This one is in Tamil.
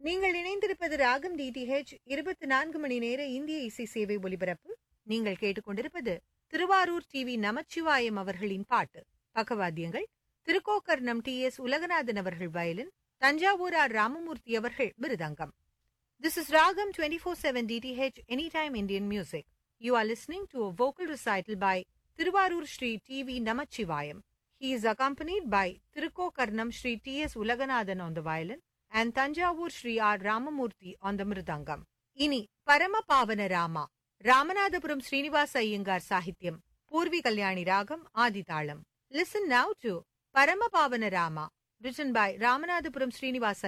நீங்கள் இணைந்திருப்பது ராகம் டிடிஹெச் இருபத்தி நான்கு மணி நேர இந்திய இசை சேவை ஒலிபரப்பு நீங்கள் கேட்டுக்கொண்டிருப்பது திருவாரூர் டிவி நமச்சிவாயம் அவர்களின் பாட்டு பக்கவாத்தியங்கள் திருக்கோக்கர்ணம் டி எஸ் உலகநாதன் அவர்கள் வயலின் தஞ்சாவூர் ஆர் ராமமூர்த்தி அவர்கள் mridangam this is Raagam twenty four seven DTH any time Indian music you are listening to vocal recital by Thiruvarur Sri TV Namachivayam He is accompanied by Tirukkokarnam Sri T.S. Ulaganathan on the violin and Tanjavur Sri R. Ramamurthy on the mridangam. இனி பரமபாவன ராமா ராமநாதபுரம் ஸ்ரீனிவாச ஐயங்கார் சாகித்யம் பூர்வி கல்யாணி ராகம் ஆதிதாளம் listen now to Paramapavana Rama written by Ramanathapuram Srinivasa